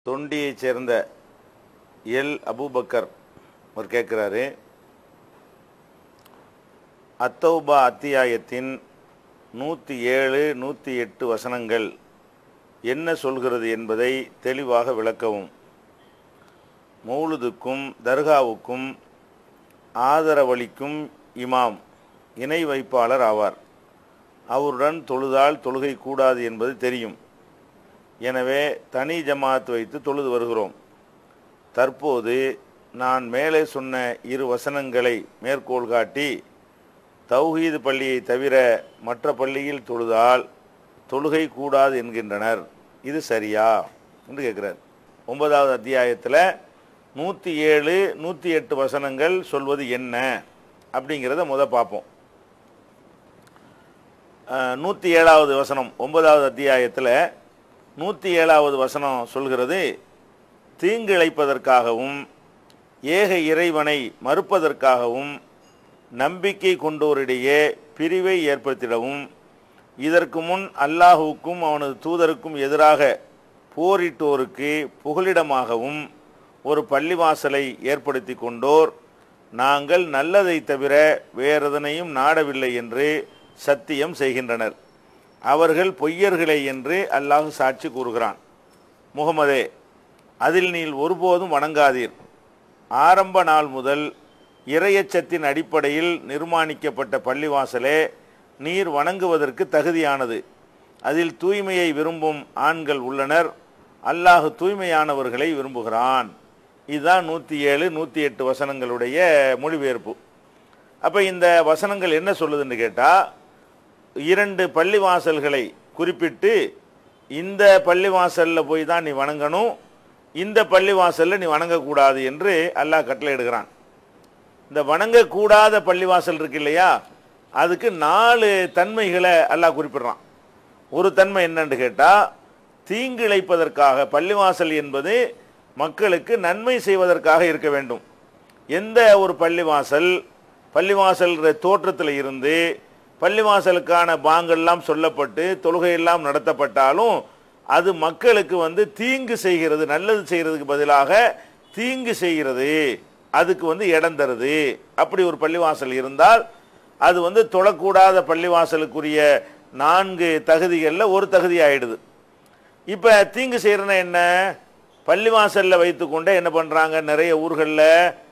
தொண்டியைச் சேர்ந்த L Abu Bakr அவர் கேட்குறாரு அத்தௌபா அத்தியாயத்தின் நூற்றி ஏழு நூற்றி எட்டு வசனங்கள் என்ன சொல்கிறது என்பதை தெளிவாக விளக்கவும் மௌலுதுக்கும் தர்காவுக்கும் ஆதரவளிக்கும் இமாம் இணை வைப்பாளர் ஆவார் அவருடன் தொழுதால் தொழுகை கூடாது என்பது தெரியும் எனவே தனி ஜமாத் வைத்து தொழுது வருகிறோம் தற்போது நான் மேலே சொன்ன இரு வசனங்களை மேற்கோள் காட்டி தௌஹீது பள்ளியை தவிர மற்ற பள்ளியில் தொழுதால் தொழுகை கூடாது என்கின்றனர் இது சரியா என்று கேட்குறார் ஒன்பதாவது அத்தியாயத்தில் நூற்றி ஏழு நூற்றி எட்டு வசனங்கள் சொல்வது என்ன அப்படிங்கிறத முத பார்ப்போம் நூற்றி ஏழாவது வசனம் ஒன்பதாவது அத்தியாயத்தில் நூற்றி ஏழாவது வசனம் சொல்கிறது தீங்கிழைப்பதற்காகவும் ஏக இறைவனை மறுப்பதற்காகவும் நம்பிக்கை கொண்டோரிடையே பிரிவை ஏற்படுத்திடவும் இதற்கு முன் அல்லாஹுவுக்கும் அவனது தூதருக்கும் எதிராக போரிட்டோருக்கு புகலிடமாகவும் ஒரு பள்ளிவாசலை ஏற்படுத்தி கொண்டோர் நாங்கள் நல்லதை தவிர வேறெதனையும் நாடவில்லை என்று சத்தியம் செய்கின்றனர் அவர்கள் பொய்யர்களே என்று அல்லாஹ் சாட்சி கூறுகிறான் முகமதே அதில் நீர் ஒருபோதும் வணங்காதீர் ஆரம்ப நாள் முதல் இரையச்சத்தின் அடிப்படையில் நிர்மாணிக்கப்பட்ட பள்ளிவாசலே நீர் வணங்குவதற்கு தகுதியானது அதில் தூய்மையை விரும்பும் ஆண்கள் உள்ளனர் அல்லாஹு தூய்மையானவர்களை விரும்புகிறான் இதுதான் நூற்றி ஏழு நூற்றி எட்டு வசனங்களுடைய மொழிபெயர்ப்பு அப்போ இந்த வசனங்கள் என்ன சொல்லுதுன்னு கேட்டால் இரண்டு பள்ளிவாசல்களை குறிப்பிட்டு இந்த பள்ளிவாசலில் போய் தான் நீ வணங்கணும் இந்த பள்ளிவாசலில் நீ வணங்கக்கூடாது என்று அல்லாஹ் கட்டளை எடுக்கிறான் இந்த வணங்கக்கூடாத பள்ளிவாசல் இருக்கு இல்லையா அதுக்கு நாலு தன்மைகளை அல்லாஹ் குறிப்பிடுறான் ஒரு தன்மை என்னன்னு கேட்டால் தீங்கிழைப்பதற்காக பள்ளிவாசல் என்பது மக்களுக்கு நன்மை செய்வதற்காக இருக்க வேண்டும் எந்த ஒரு பள்ளிவாசல் பள்ளிவாசல் தோற்றத்தில் இருந்து பள்ளிவாசலுக்கான பாங்கெல்லாம் சொல்லப்பட்டு தொழுகையெல்லாம் நடத்தப்பட்டாலும் அது மக்களுக்கு வந்து தீங்கு செய்கிறது நல்லது செய்கிறதுக்கு பதிலாக தீங்கு செய்கிறது அதுக்கு வந்து இடம் தருது அப்படி ஒரு பள்ளிவாசல் இருந்தால் அது வந்து தொழக்கூடாத பள்ளிவாசலுக்குரிய நான்கு தகுதிகளில் ஒரு தகுதி ஆயிடுது இப்போ தீங்கு செய்கிறனா என்ன பள்ளிவாசலில் வைத்துக்கொண்டே என்ன பண்ணுறாங்க நிறைய ஊர்களில்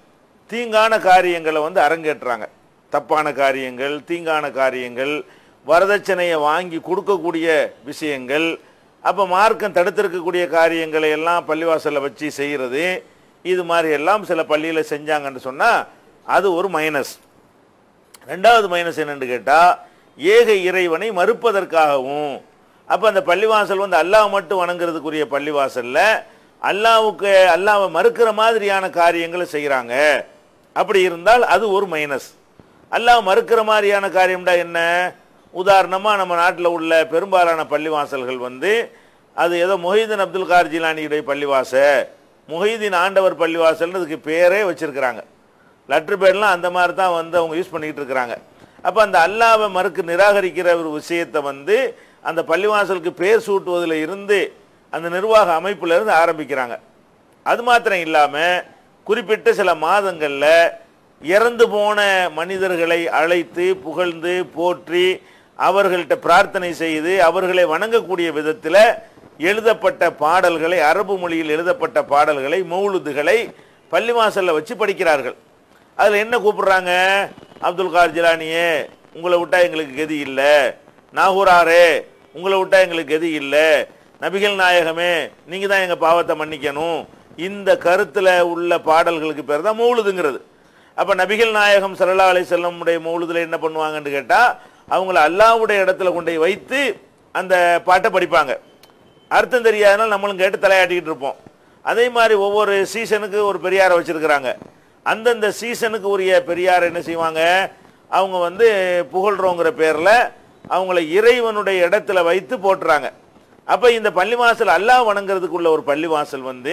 தீங்கான காரியங்களை வந்து அரங்கேற்றுறாங்க தப்பான காரியங்கள் தீங்கான காரியங்கள் வரதட்சணையை வாங்கி கொடுக்கக்கூடிய விஷயங்கள் அப்போ மார்க்கம் தடுத்திருக்கக்கூடிய காரியங்களை எல்லாம் பள்ளிவாசலில் வச்சு செய்கிறது இது மாதிரி எல்லாம் சில பள்ளியில் செஞ்சாங்கன்னு சொன்னால் அது ஒரு மைனஸ் ரெண்டாவது மைனஸ் என்னன்னு கேட்டால் ஏக இறைவனை மறுப்பதற்காகவும் அப்போ அந்த பள்ளிவாசல் வந்து அல்லாஹ் மட்டும் வணங்குறதுக்குரிய பள்ளிவாசலில் அல்லாவுக்கு அல்லாவை மறுக்கிற மாதிரியான காரியங்களை செய்கிறாங்க அப்படி இருந்தால் அது ஒரு மைனஸ் அல்லாஹ் மறுக்கிற மாதிரியான காரியம்டா என்ன உதாரணமாக நம்ம நாட்டில் உள்ள பெரும்பாலான பள்ளிவாசல்கள் வந்து அது ஏதோ மொஹீதீன் அப்துல் கார் ஜிலானியுடைய பள்ளிவாச முஹீதீன் ஆண்டவர் பள்ளிவாசல்னு அதுக்கு பேரே வச்சுருக்கிறாங்க லெட்ரு பேர்லாம் அந்த மாதிரி தான் வந்து அவங்க யூஸ் பண்ணிக்கிட்டு இருக்கிறாங்க அப்போ அந்த அல்லாவை மறுக்கு நிராகரிக்கிற ஒரு விஷயத்தை வந்து அந்த பள்ளிவாசலுக்கு பேர் சூட்டுவதில் இருந்து அந்த நிர்வாக அமைப்புல இருந்து ஆரம்பிக்கிறாங்க அது மாத்திரம் இல்லாமல் குறிப்பிட்ட சில மாதங்களில் இறந்து போன மனிதர்களை அழைத்து புகழ்ந்து போற்றி அவர்கள்ட்ட பிரார்த்தனை செய்து அவர்களை வணங்கக்கூடிய விதத்தில் எழுதப்பட்ட பாடல்களை அரபு மொழியில் எழுதப்பட்ட பாடல்களை மௌலுதுகளை பள்ளிவாசலில் வச்சு படிக்கிறார்கள் அதில் என்ன கூப்பிடுறாங்க அப்துல் கார் ஜிலானியே உங்களை விட்டா எங்களுக்கு கதி இல்லை நாகூராரே உங்களை விட்டா எங்களுக்கு கதி இல்லை நபிகள் நாயகமே நீங்கள் தான் எங்கள் பாவத்தை மன்னிக்கணும் இந்த கருத்தில் உள்ள பாடல்களுக்கு பேர் தான் மௌலுதுங்கிறது அப்போ நபிகள் நாயகம் சல்லா அலி செல்லமுடைய மௌலுதில் என்ன பண்ணுவாங்கன்னு கேட்டால் அவங்கள அல்லாவுடைய இடத்துல கொண்டு போய் வைத்து அந்த பாட்டை படிப்பாங்க அர்த்தம் தெரியாதனால நம்மளும் கேட்டு தலையாட்டிக்கிட்டு இருப்போம் அதே மாதிரி ஒவ்வொரு சீசனுக்கு ஒரு பெரியாரை வச்சுருக்கிறாங்க அந்தந்த சீசனுக்கு உரிய பெரியார் என்ன செய்வாங்க அவங்க வந்து புகழ்றோங்கிற பேரில் அவங்கள இறைவனுடைய இடத்துல வைத்து போட்டுறாங்க அப்போ இந்த பள்ளிவாசல் அல்லாஹ் வணங்குறதுக்குள்ள ஒரு பள்ளிவாசல் வந்து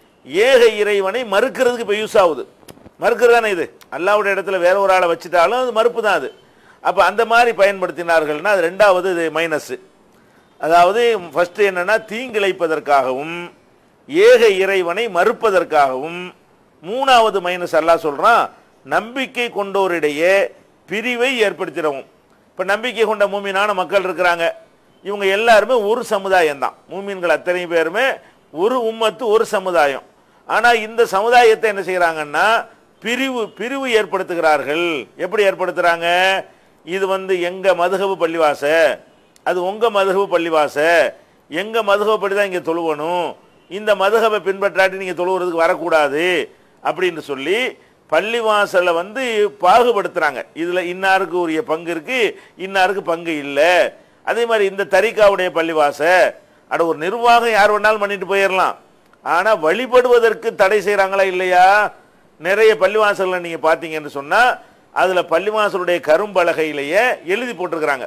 ஏக இறைவனை மறுக்கிறதுக்கு இப்போ யூஸ் ஆகுது மறுக்கிறது தானே இது அல்லாவுடைய இடத்துல வேற ஒரு ஆளை வச்சுட்டாலும் அது மறுப்பு தான் அது அப்போ அந்த மாதிரி பயன்படுத்தினார்கள்னா அது ரெண்டாவது இது மைனஸ் அதாவது ஃபஸ்ட்டு என்னென்னா தீங்கிழைப்பதற்காகவும் ஏக இறைவனை மறுப்பதற்காகவும் மூணாவது மைனஸ் அல்லாஹ் சொல்றான் நம்பிக்கை கொண்டோரிடையே பிரிவை ஏற்படுத்திடவும் இப்ப நம்பிக்கை கொண்ட மூமினான மக்கள் இருக்கிறாங்க இவங்க எல்லாருமே ஒரு சமுதாயம் தான் மூமின்கள் அத்தனை பேருமே ஒரு உம்மத்து ஒரு சமுதாயம் ஆனா இந்த சமுதாயத்தை என்ன செய்யறாங்கன்னா பிரிவு பிரிவு ஏற்படுத்துகிறார்கள் எப்படி ஏற்படுத்துறாங்க இது வந்து எங்க மதுகபு பள்ளிவாச அது உங்க மதுகபு பள்ளிவாச எங்க மதுகபடி தான் இங்க தொழுவணும் இந்த மதுகபை பின்பற்றாட்டி நீங்க தொழுவுறதுக்கு வரக்கூடாது அப்படின்னு சொல்லி பள்ளிவாசலை வந்து பாகுபடுத்துறாங்க இதுல இன்னாருக்கு உரிய பங்கு இருக்கு இன்னாருக்கு பங்கு இல்லை அதே மாதிரி இந்த தரிகாவுடைய பள்ளிவாச அட ஒரு நிர்வாகம் யார் வேணாலும் பண்ணிட்டு போயிடலாம் ஆனா வழிபடுவதற்கு தடை செய்றாங்களா இல்லையா நிறைய பள்ளிவாசல்ல நீங்க பாத்தீங்கன்னு சொன்னா அதுல பள்ளிவாசலுடைய கரும்பலகையிலேயே எழுதி போட்டிருக்கிறாங்க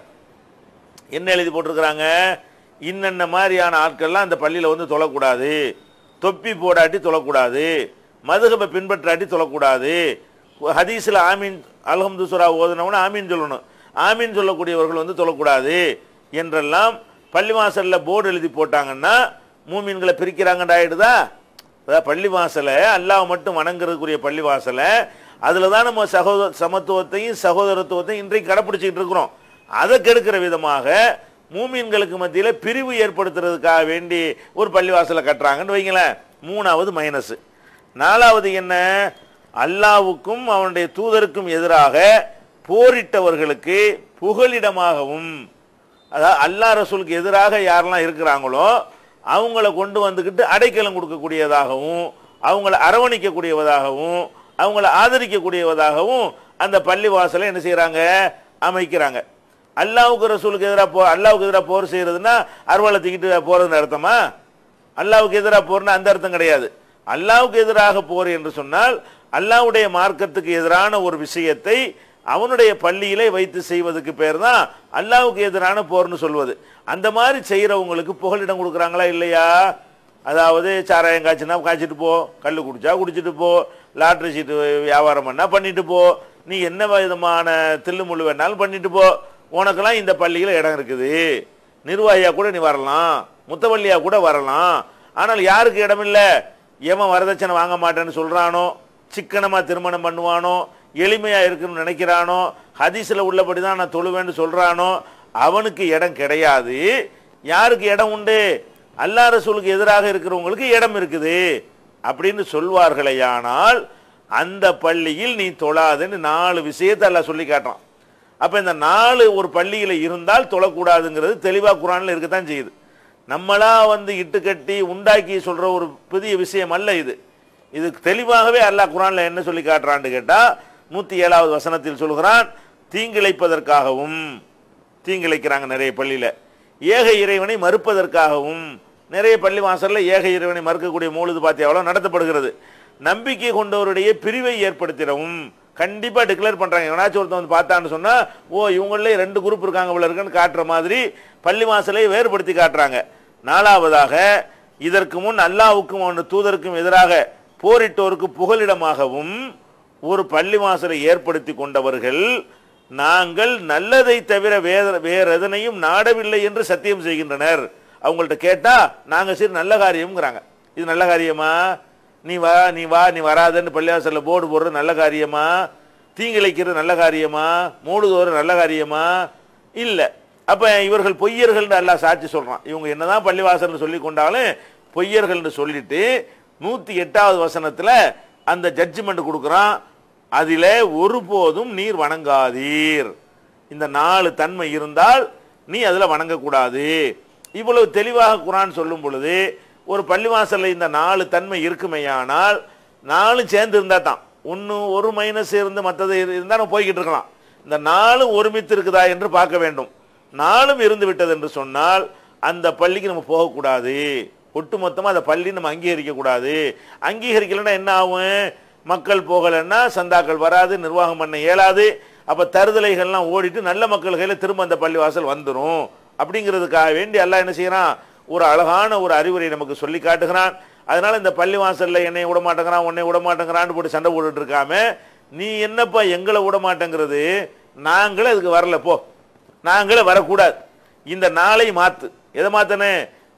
என்ன எழுதி போட்டிருக்கிறாங்க இன்னென்ன மாதிரியான ஆட்கள்லாம் அந்த பள்ளியில் வந்து தொழக்கூடாது தொப்பி போடாட்டி தொழக்கூடாது மதுகபை பின்பற்றாட்டி தொழக்கூடாது ஹதீஸில் ஆமீன் அல்ஹம்து சுரா ஓதுனவன ஆமீன் சொல்லணும் ஆமீன் சொல்லக்கூடியவர்கள் வந்து தொழக்கூடாது என்றெல்லாம் பள்ளிவாசல்ல போர்டு எழுதி போட்டாங்கன்னா மூமீன்களை பிரிக்கிறாங்கன்னு ஆயிடுதா அதாவது பள்ளிவாசலை அல்லாஹ் மட்டும் வணங்குறதுக்குரிய பள்ளிவாசலை அதில் தான் நம்ம சகோதர சமத்துவத்தையும் சகோதரத்துவத்தையும் இன்றைக்கு கடைப்பிடிச்சிக்கிட்டு இருக்கிறோம் அதை கெடுக்கிற விதமாக மூமீன்களுக்கு மத்தியில் பிரிவு ஏற்படுத்துறதுக்காக வேண்டி ஒரு பள்ளிவாசலை கட்டுறாங்கன்னு வைங்களேன் மூணாவது மைனஸ் நாலாவது என்ன அல்லாவுக்கும் அவனுடைய தூதருக்கும் எதிராக போரிட்டவர்களுக்கு புகலிடமாகவும் அதாவது அல்லாஹ் ரசூலுக்கு எதிராக யாரெல்லாம் இருக்கிறாங்களோ அவங்கள கொண்டு வந்துக்கிட்டு அடைக்கலம் கொடுக்கக்கூடியதாகவும் அவங்கள அரவணைக்கக்கூடியவதாகவும் அவங்கள ஆதரிக்கக்கூடியவதாகவும் அந்த பள்ளிவாசலை என்ன செய்கிறாங்க அமைக்கிறாங்க அல்லாவுக்கு ரசூலுக்கு எதிராக போ அல்லாவுக்கு எதிராக போர் செய்யறதுன்னா அருவாளை தூக்கிட்டு போறதுன்னு அர்த்தமா அல்லாவுக்கு எதிராக போர்னா அந்த அர்த்தம் கிடையாது அல்லாவுக்கு எதிராக போர் என்று சொன்னால் அல்லாவுடைய மார்க்கத்துக்கு எதிரான ஒரு விஷயத்தை அவனுடைய பள்ளியிலே வைத்து செய்வதற்கு பேர் தான் அல்லாவுக்கு எதிரான போர்னு சொல்வது அந்த மாதிரி செய்யறவங்களுக்கு புகலிடம் கொடுக்குறாங்களா இல்லையா அதாவது சாராயம் காய்ச்சினா காய்ச்சிட்டு போ கல் குடிச்சா குடிச்சிட்டு போ லாட்ரி சீட்டு வியாபாரம் பண்ணா பண்ணிட்டு போ நீ என்ன விதமான தில்லுமுள்ளு வேணாலும் பண்ணிட்டு போ உனக்கெல்லாம் இந்த பள்ளியில் இடம் இருக்குது நிர்வாகியா கூட நீ வரலாம் முத்தவள்ளியா கூட வரலாம் ஆனால் யாருக்கு இடம் இல்லை எவன் வரதட்சணை வாங்க மாட்டேன்னு சொல்றானோ சிக்கனமா திருமணம் பண்ணுவானோ எளிமையா இருக்குன்னு நினைக்கிறானோ ஹதீஸ்ல உள்ளபடி தான் நான் தொழுவேன்னு சொல்றானோ அவனுக்கு இடம் கிடையாது யாருக்கு இடம் உண்டு அல்லா ரசூலுக்கு எதிராக இருக்கிறவங்களுக்கு இடம் இருக்குது அப்படின்னு சொல்வார்களேயானால் அந்த பள்ளியில் நீ தொழாதுன்னு நாலு விஷயத்தை அல்லாஹ் சொல்லி காட்டுறான் அப்ப இந்த நாலு ஒரு பள்ளியில இருந்தால் தொழக்கூடாதுங்கிறது தெளிவா குரான்ல இருக்கத்தான் செய்யுது நம்மளா வந்து இட்டு கட்டி உண்டாக்கி சொல்ற ஒரு புதிய விஷயம் அல்ல இது இது தெளிவாகவே அல்லாஹ் குரான்ல என்ன சொல்லி காட்டுறான்னு கேட்டா நூத்தி ஏழாவது வசனத்தில் சொல்கிறான் தீங்கிழைப்பதற்காகவும் தீங்கிழைக்கிறாங்க நிறைய பள்ளியில ஏக இறைவனை மறுப்பதற்காகவும் நிறைய பள்ளி வாசல்ல ஏக இறைவனை மறுக்கக்கூடிய மூழுது பார்த்து எவ்வளோ நடத்தப்படுகிறது நம்பிக்கை கொண்டவருடைய பிரிவை ஏற்படுத்திடவும் கண்டிப்பா டிக்ளேர் பண்றாங்க எவனாச்சும் ஒருத்தன் வந்து பார்த்தான்னு சொன்னா ஓ இவங்களே ரெண்டு குரூப் இருக்காங்க போல இருக்குன்னு காட்டுற மாதிரி பள்ளி வாசலை வேறுபடுத்தி காட்டுறாங்க நாலாவதாக இதற்கு முன் அல்லாவுக்கும் அவன் தூதருக்கும் எதிராக போரிட்டோருக்கு புகலிடமாகவும் ஒரு பள்ளி வாசலை ஏற்படுத்தி கொண்டவர்கள் நாங்கள் நல்லதை தவிர வேற வேற எதனையும் நாடவில்லை என்று சத்தியம் செய்கின்றனர் அவங்கள்ட்ட கேட்டா நாங்க சரி நல்ல காரியம்ங்கிறாங்க இது நல்ல காரியமா நீ வா நீ வா நீ வராதன்னு பள்ளிவாசல்ல போர்டு போடுறது நல்ல காரியமா தீங்கிழைக்கிறது நல்ல காரியமா மூடுதோறு நல்ல காரியமா இல்ல அப்ப இவர்கள் பொய்யர்கள்னு அல்லாஹ் சாட்சி சொல்றான் இவங்க என்னதான் பள்ளிவாசல்னு சொல்லி கொண்டாலும் பொய்யர்கள்னு சொல்லிட்டு நூத்தி எட்டாவது வசனத்துல அந்த ஜட்ஜ்மெண்ட் கொடுக்குறான் அதிலே ஒருபோதும் நீர் வணங்காதீர் இந்த நாலு தன்மை இருந்தால் நீ அதுல வணங்கக்கூடாது இவ்வளவு தெளிவாக குரான் சொல்லும் பொழுது ஒரு பள்ளிவாசல்ல இந்த நாலு தன்மை இருக்குமேயானால் நாலும் சேர்ந்து இருந்தா தான் ஒன்று ஒரு மைனஸ் இருந்து மற்றது இருந்தால் நம்ம போய்கிட்டு இருக்கலாம் இந்த நாலும் ஒருமித்து இருக்குதா என்று பார்க்க வேண்டும் நாலும் இருந்து விட்டது என்று சொன்னால் அந்த பள்ளிக்கு நம்ம போகக்கூடாது ஒட்டுமொத்தமாக அந்த பள்ளி நம்ம அங்கீகரிக்க கூடாது அங்கீகரிக்கலைன்னா என்ன ஆகும் மக்கள் போகலைன்னா சந்தாக்கள் வராது நிர்வாகம் பண்ண இயலாது அப்ப தருதலைகள்லாம் ஓடிட்டு நல்ல மக்கள் கையில திரும்ப அந்த பள்ளிவாசல் வந்துடும் அப்படிங்கிறதுக்காக வேண்டி எல்லாம் என்ன செய்யறான் ஒரு அழகான ஒரு அறிவுரை நமக்கு சொல்லி காட்டுகிறான் அதனால இந்த பள்ளிவாசல்ல என்னை விட மாட்டேங்கிறான் உன்னை விட மாட்டேங்கிறான்னு போட்டு சண்டை போட்டுட்டு இருக்காம நீ என்னப்பா எங்களை விட மாட்டேங்கிறது நாங்களே அதுக்கு வரல போ நாங்களே வரக்கூடாது இந்த நாளை மாத்து எதை மாத்தனே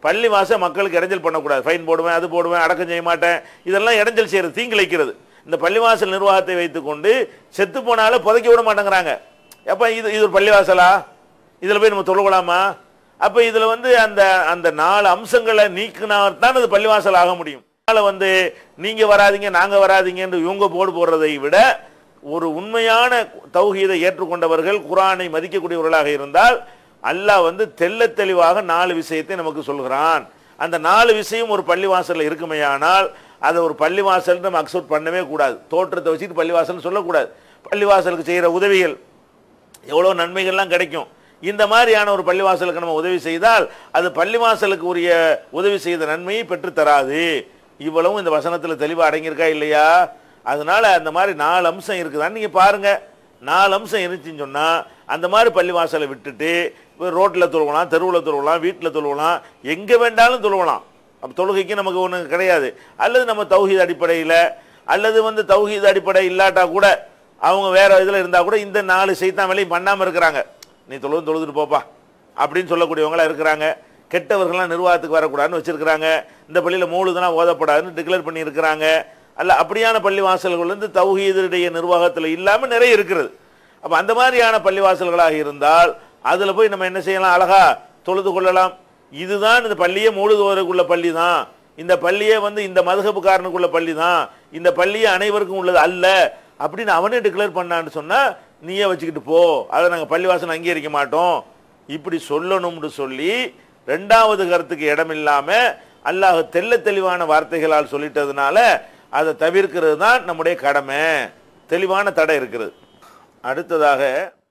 பள்ளி வாசல் மக்களுக்கு இடைஞ்சல் பண்ணக்கூடாது ஃபைன் போடுவேன் அது போடுவேன் அடக்கம் செய்ய மாட்டேன் இதெல்லாம் இடைஞ்சல் செய்யறது தீங்கிழைக்கிறது இந்த பள்ளிவாசல் நிர்வாகத்தை வைத்துக்கொண்டு செத்து போனாலும் புதைக்க விட மாட்டேங்கிறாங்க அப்ப இது இது ஒரு பள்ளிவாசலா இதுல போய் நம்ம தொழுகலாமா அப்ப இதுல வந்து அந்த அந்த நாலு அம்சங்களை நீக்கினால் தான் அது பள்ளிவாசல் ஆக முடியும் அதனால வந்து நீங்க வராதீங்க நாங்க வராதீங்கன்னு இவங்க போடு போடுறதை விட ஒரு உண்மையான தௌஹீதை ஏற்றுக்கொண்டவர்கள் குரானை மதிக்கக்கூடியவர்களாக இருந்தால் அல்லாஹ் வந்து தெள்ளத் தெளிவாக நாலு விஷயத்தை நமக்கு சொல்கிறான் அந்த நாலு விஷயம் ஒரு பள்ளிவாசல்ல இருக்குமேயானால் அதை ஒரு பள்ளிவாசல் நம்ம அக்செப்ட் பண்ணவே கூடாது தோற்றத்தை வச்சுட்டு பள்ளிவாசல்னு சொல்லக்கூடாது பள்ளிவாசலுக்கு செய்கிற உதவிகள் எவ்வளோ நன்மைகள்லாம் கிடைக்கும் இந்த மாதிரியான ஒரு பள்ளிவாசலுக்கு நம்ம உதவி செய்தால் அது பள்ளிவாசலுக்கு உரிய உதவி செய்த நன்மையை பெற்றுத் தராது இவ்வளவும் இந்த வசனத்தில் தெளிவாக அடங்கியிருக்கா இல்லையா அதனால அந்த மாதிரி நாலு அம்சம் இருக்குதான்னு நீங்கள் பாருங்க நாலு அம்சம் இருந்துச்சுன்னு சொன்னால் அந்த மாதிரி பள்ளிவாசலை விட்டுட்டு இப்போ ரோட்டில் தொழுவலாம் தெருவில் தொழுவலாம் வீட்டில் தொழுவலாம் எங்கே வேண்டாலும் தொழுவலாம் அப்போ தொழுகைக்கு நமக்கு ஒன்றும் கிடையாது அல்லது நம்ம தௌஹீத் அடிப்படையில் அல்லது வந்து தௌஹீத் அடிப்படை இல்லாட்டா கூட அவங்க வேற இதில் இருந்தால் கூட இந்த நாலு செய்தான் வேலையும் பண்ணாமல் இருக்கிறாங்க நீ தொழுது தொழுதுட்டு போப்பா அப்படின்னு சொல்லக்கூடியவங்களா இருக்கிறாங்க கெட்டவர்கள்லாம் நிர்வாகத்துக்கு வரக்கூடாதுன்னு வச்சிருக்கிறாங்க இந்த பள்ளியில் மூழுதெல்லாம் ஓதப்படாதுன்னு டிக்ளேர் பண்ணி இருக்கிறாங்க அல்ல அப்படியான பள்ளிவாசல்கள் வந்து தௌஹீதுடைய நிர்வாகத்தில் இல்லாமல் நிறைய இருக்கிறது அப்போ அந்த மாதிரியான பள்ளிவாசல்களாக இருந்தால் அதில் போய் நம்ம என்ன செய்யலாம் அழகா தொழுது கொள்ளலாம் இதுதான் இந்த பள்ளியே மூழுதுவதற்குள்ள பள்ளி தான் இந்த பள்ளியே வந்து இந்த மதுகப்புக்காரனுக்குள்ள பள்ளி தான் இந்த பள்ளியே அனைவருக்கும் உள்ளது அல்ல அப்படின்னு அவனே டிக்ளேர் பண்ணான்னு சொன்னா நீயே வச்சுக்கிட்டு போ அதை நாங்கள் பள்ளிவாசல் அங்கீகரிக்க மாட்டோம் இப்படி சொல்லணும்னு சொல்லி ரெண்டாவது கருத்துக்கு இடம் இல்லாம அல்லாஹ் தெள்ள தெளிவான வார்த்தைகளால் சொல்லிட்டதுனால அதை தவிர்க்கிறது தான் நம்முடைய கடமை தெளிவான தடை இருக்கிறது அடுத்ததாக